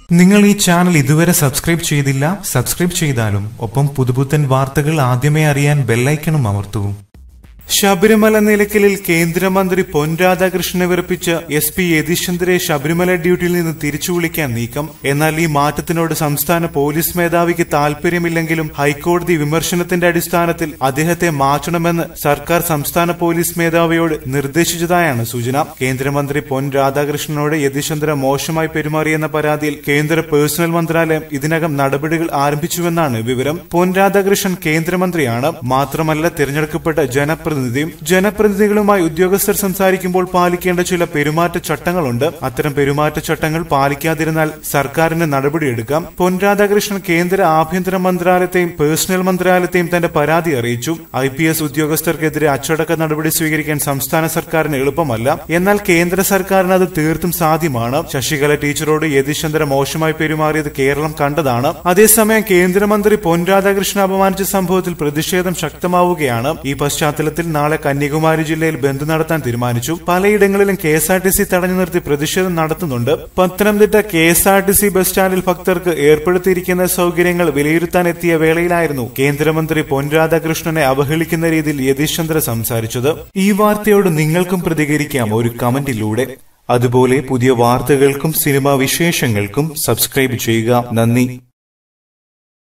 നിങ്ങൾ ഈ ചാനൽ ഇതുവരെ സബ്സ്ക്രൈബ് ചെയ്തില്ല സബ്സ്ക്രൈബ് ചെയ്താലും ഒപ്പം പുതുപുത്തൻ വാർത്തകൾ ആദ്യമേ അറിയാൻ ബെല്ലൈക്കണും അമർത്തൂ ശബരിമല നിലയ്ക്കലിൽ കേന്ദ്രമന്ത്രി പൊൻ രാധാകൃഷ്ണനെ വിറപ്പിച്ച് എസ് പി യതീശ്ചന്ദ്രയെ ശബരിമല ഡ്യൂട്ടിയിൽ നിന്ന് തിരിച്ചു വിളിക്കാൻ നീക്കം എന്നാൽ ഈ മാറ്റത്തിനോട് സംസ്ഥാന പോലീസ് മേധാവിക്ക് താൽപര്യമില്ലെങ്കിലും ഹൈക്കോടതി വിമർശനത്തിന്റെ അടിസ്ഥാനത്തിൽ അദ്ദേഹത്തെ മാറ്റണമെന്ന് സർക്കാർ സംസ്ഥാന പോലീസ് മേധാവിയോട് നിർദ്ദേശിച്ചതായാണ് സൂചന കേന്ദ്രമന്ത്രി പൊൻ രാധാകൃഷ്ണനോട് യതീശ്ചന്ദ്ര മോശമായി പെരുമാറിയെന്ന പരാതിയിൽ കേന്ദ്ര പേഴ്സണൽ മന്ത്രാലയം ഇതിനകം നടപടികൾ ആരംഭിച്ചുവെന്നാണ് വിവരം പൊൻ രാധാകൃഷ്ണൻ കേന്ദ്രമന്ത്രിയാണ് മാത്രമല്ല തിരഞ്ഞെടുക്കപ്പെട്ട ജനപ്രതിനിധിയും ജനപ്രതിനിധികളുമായി ഉദ്യോഗസ്ഥർ സംസാരിക്കുമ്പോൾ പാലിക്കേണ്ട ചില പെരുമാറ്റച്ചട്ടങ്ങളുണ്ട് അത്തരം പെരുമാറ്റച്ചട്ടങ്ങൾ പാലിക്കാതിരുന്നാൽ സർക്കാരിന് നടപടിയെടുക്കാം പൊൻ രാധാകൃഷ്ണൻ കേന്ദ്ര ആഭ്യന്തര മന്ത്രാലയത്തെയും പേഴ്സണൽ മന്ത്രാലയത്തെയും തന്റെ പരാതി അറിയിച്ചു ഐ പി എസ് ഉദ്യോഗസ്ഥർക്കെതിരെ അച്ചടക്ക നടപടി സ്വീകരിക്കാൻ സംസ്ഥാന സർക്കാരിന് എളുപ്പമല്ല എന്നാൽ കേന്ദ്ര സർക്കാരിന് അത് തീർത്തും സാധ്യമാണ് ശശികല ടീച്ചറോട് യതീശ്ചന്ദ്ര മോശമായി പെരുമാറിയത് കേരളം കണ്ടതാണ് അതേസമയം കേന്ദ്രമന്ത്രി പൊൻ രാധാകൃഷ്ണൻ അപമാനിച്ച സംഭവത്തിൽ പ്രതിഷേധം ശക്തമാവുകയാണ് ഈ പശ്ചാത്തലത്തിൽ നാളെ കന്യാകുമാരി ജില്ലയിൽ ബന്ദ് നടത്താൻ തീരുമാനിച്ചു പലയിടങ്ങളിലും K S R T C തടഞ്ഞു നിർത്തി പ്രതിഷേധം നടത്തുന്നുണ്ട് Pathanamthitta K S R T C bus സ്റ്റാൻഡിൽ ഭക്തർക്ക് ഏർപ്പെടുത്തിയിരിക്കുന്ന സൗകര്യങ്ങൾ വിലയിരുത്താൻ എത്തിയ വേളയിലായിരുന്നു കേന്ദ്രമന്ത്രി പൊൻ രാധാകൃഷ്ണനെ അവഹേളിക്കുന്ന രീതിയിൽ യതീശ്ചന്ദ്ര സംസാരിച്ചത് ഈ വാർത്തയോട് നിങ്ങൾക്കും പ്രതികരിക്കാം ഒരു കമന്റിലൂടെ അതുപോലെ പുതിയ വാർത്തകൾക്കും സിനിമാ വിശേഷങ്ങൾക്കും സബ്സ്ക്രൈബ് ചെയ്യുക നന്ദി